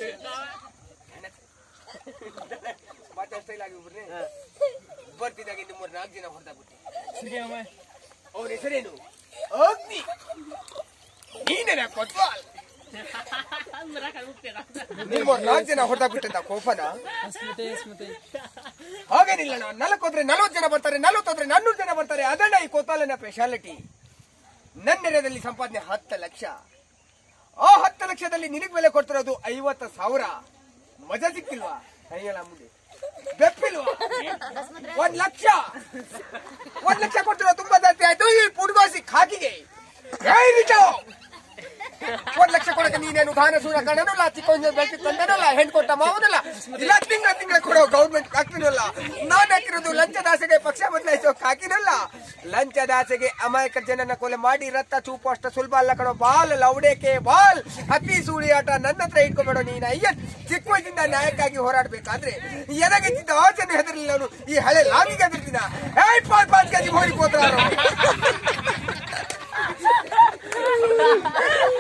ಮತ್ತೆ ಸ್ಟೈಲ್ ಆಗಿ ಬಿಡ್ರಿ ಬರ್ತಿದ್ದಾಗ ಇನ್ನು ಮೂರ್ ನಾಲ್ಕು ಜನ ಹೊಡೆದಾಗ್ಬಿಟ್ಟೆ ಅವ್ರ ಹೆಸರೇನು ಅಗ್ನಿ ನೀನೇನ ಕೊತ್ವಾಲ್ ನೀವು ನಾಲ್ಕು ಜನ ಹೊಡೆದಾಗ್ಬಿಟ್ಟಂತ ಕೋಪನ ಹಾಗೇನಿಲ್ಲ ನಾನು ನಾಲ್ಕು ಹೋದ್ರೆ ನಲವತ್ತು ಜನ ಬರ್ತಾರೆ ನಲವತ್ತು ಹೋದ್ರೆ ನಾನ್ನೂರು ಜನ ಬರ್ತಾರೆ ಅದನ್ನ ಈ ಕೋತಾಲನ ಸ್ಪೆಷಾಲಿಟಿ ನನ್ನ ನೆರೆಯಲ್ಲಿ ಸಂಪಾದನೆ ಹತ್ತು ಲಕ್ಷ ಆ ಹತ್ತು ಲಕ್ಷದಲ್ಲಿ ನಿನಗ್ ಬೆಲೆ ಕೊಡ್ತಿರೋದು ಐವತ್ತು ಸಾವಿರ ಮಜಾ ಸಿಕ್ಕಿಲ್ವಾ ಕೈಯಲ್ಲ ಮುಂದೆ ಬೆಪ್ಪಿಲ್ವಾ ಒಂದ್ ಲಕ್ಷ ಒಂದ್ ಲಕ್ಷ ಕೊಟ್ಟಿರೋ ತುಂಬಾ ಜಾಸ್ತಿ ಆಯ್ತು ಈ ಪುಡ್ಗೋಸಿ ಖಾಕಿಗೆ ಏಯ್ ನಿಜ ಒಂದ್ ಲಕ್ಷ ಕೊಡಕ್ಕೆ ನೀನೇನು ದಾನ ಸೂರ ಕಣನಲ್ಲ ಚಿಕ್ಕ ಬೆಳೆಸಿ ತಂದನಲ್ಲ ಹೆಣ್ ಕೊಟ್ಟ ಮಾವನಲ್ಲ ಇಲ್ಲ ತಿಂಗಳ ತಿಂಗಳ ಕೊಡೋ ಗೌರ್ಮೆಂಟ್ ಹಾಕಿನಲ್ಲ ನಾನ್ ಹಾಕಿರೋದು ಲಂಚದಾಸೆಗೆ ಪಕ್ಷ ಬದಲಾಯಿಸೋ ಹಾಕಿನಲ್ಲ ಲಂಚದಾಸೆಗೆ ಅಮಾಯಕ ಜನನ ಕೊಲೆ ಮಾಡಿ ರಕ್ತ ಚೂಪು ಅಷ್ಟ ಸುಲಭ ಅಲ್ಲ ಕಣೋ ಬಾಲ್ ಲವಡೇಕೆ ಬಾಲ್ ಹತ್ತಿ ಸೂಳಿ ಆಟ ನನ್ನ ಹತ್ರ ಇಟ್ಕೊಬೇಡ ನೀನ್ ಅಯ್ಯನ್ ಚಿಕ್ಕ ವಯಸ್ಸಿಂದ ನ್ಯಾಯಕ್ಕಾಗಿ ಹೋರಾಡ್ಬೇಕಾದ್ರೆ ಎದಗೆತ್ತಿದ್ದ ಆಚೆನೂ ಹೆದರ್ಲಿಲ್ಲ ಅವನು ಈ ಹಳೆ ಲಾಗಿಗೆ ಹೆದರ್ತಿದ್ದ ಏಯ್ ಪಾಲ್ ಪಾಲ್ ಕೆಜಿ ಹೋಗಿ ಹೋದ್ರ